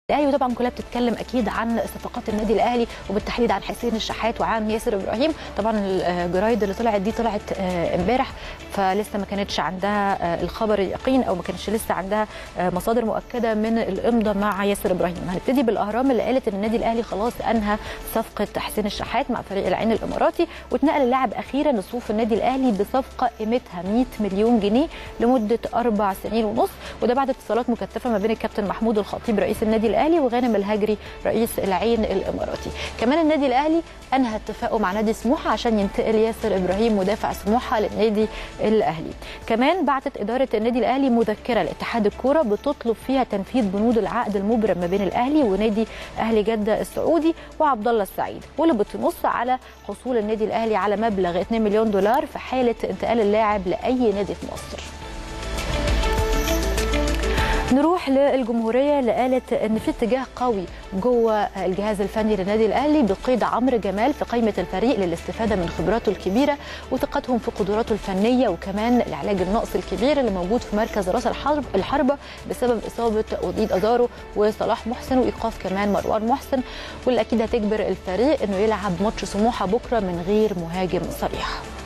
الاهلي وطبعا كلها بتتكلم اكيد عن صفقات النادي الاهلي وبالتحديد عن حسين الشحات وعن ياسر ابراهيم طبعا الجرايد اللي طلعت دي طلعت امبارح فلسه ما كانتش عندها الخبر اليقين او ما كانش لسه عندها مصادر مؤكده من الامضه مع ياسر ابراهيم هنبتدي بالاهرام اللي قالت ان النادي الاهلي خلاص انهى صفقه حسين الشحات مع فريق العين الاماراتي واتنقل اللاعب اخيرا لصفوف النادي الاهلي بصفقه قيمتها 100 مليون جنيه لمده اربع سنين ونص وده بعد اتصالات مكثفه ما بين الكابتن محمود الخطيب رئيس النادي الاهلي وغانم الهجري رئيس العين الاماراتي كمان النادي الاهلي انهى اتفاقه مع نادي سموحه عشان ينتقل ياسر ابراهيم مدافع سموحه للنادي الاهلي كمان بعتت اداره النادي الاهلي مذكره لاتحاد الكوره بتطلب فيها تنفيذ بنود العقد المبرم ما بين الاهلي ونادي اهلي جده السعودي وعبد الله السعيد واللي بتنص على حصول النادي الاهلي على مبلغ 2 مليون دولار في حاله انتقال اللاعب لاي نادي في مصر نروح للجمهوريه اللي قالت ان في اتجاه قوي جوه الجهاز الفني للنادي الاهلي بقيد عمرو جمال في قائمه الفريق للاستفاده من خبراته الكبيره وثقتهم في قدراته الفنيه وكمان العلاج النقص الكبير اللي موجود في مركز راس الحرب الحربه بسبب اصابه وليد ازارو وصلاح محسن وايقاف كمان مروان محسن واللي اكيد هتجبر الفريق انه يلعب ماتش سموحه بكره من غير مهاجم صريح.